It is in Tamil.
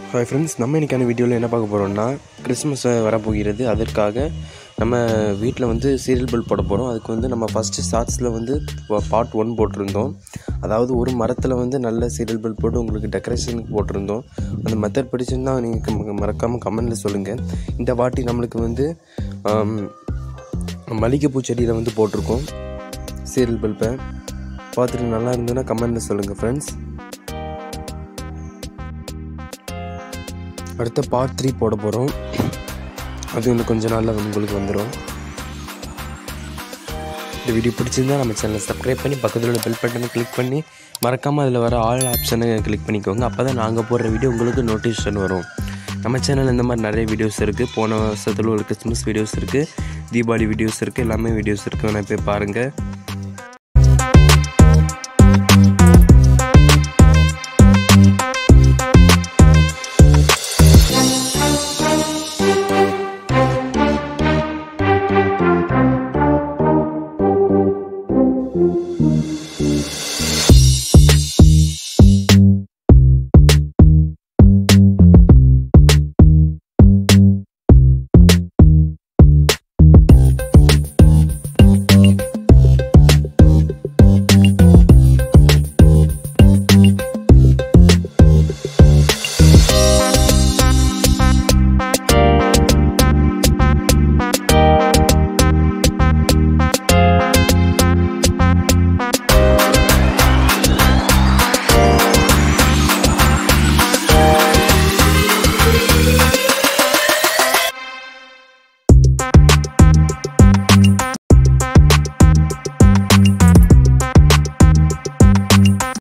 ஹாய் ஃப்ரெண்ட்ஸ் நம்ம இன்றைக்கான வீடியோவில் என்ன பார்க்க போகிறோம்னா கிறிஸ்மஸ் வரப்போகிறது அதற்காக நம்ம வீட்டில் வந்து சீரியல் பல்ப் போட போகிறோம் அதுக்கு வந்து நம்ம ஃபஸ்ட்டு ஷார்ட்ஸில் வந்து பார்ட் ஒன் போட்டிருந்தோம் அதாவது ஒரு மரத்தில் வந்து நல்ல சீரியல் பல்ப் போட்டு உங்களுக்கு டெக்கரேஷனுக்கு போட்டிருந்தோம் அந்த மெத்தட் பிடிச்சிருந்தா நீங்கள் மறக்காமல் கமெண்டில் சொல்லுங்கள் இந்த வாட்டி நம்மளுக்கு வந்து ஆம், மல்லிகைப்பூ செடியில் வந்து போட்டிருக்கோம் சீரியல் பல்பை பார்த்துட்டு நல்லா இருந்ததுன்னா கமெண்டில் சொல்லுங்கள் ஃப்ரெண்ட்ஸ் அடுத்த பார்ட் த்ரீ போட போகிறோம் அது இன்னும் கொஞ்ச நாளில் உங்களுக்கு வந்துடும் இந்த வீடியோ பிடிச்சிருந்தா நம்ம சேனலை சப்ஸ்கிரைப் பண்ணி பக்கத்தில் உள்ள பெல் பட்டனை கிளிக் பண்ணி மறக்காமல் அதில் வர ஆல் ஆப்ஷனை கிளிக் பண்ணிக்கோங்க அப்போ தான் நாங்கள் போடுற வீடியோ உங்களுக்கு நோட்டிஃபிகேஷன் வரும் நம்ம சேனலில் இந்த மாதிரி நிறைய வீடியோஸ் இருக்குது போன வருஷத்தில் ஒரு கிறிஸ்மஸ் வீடியோஸ் இருக்குது தீபாவளி வீடியோஸ் இருக்குது எல்லாமே வீடியோஸ் இருக்குது வேணால் போய் பாருங்கள்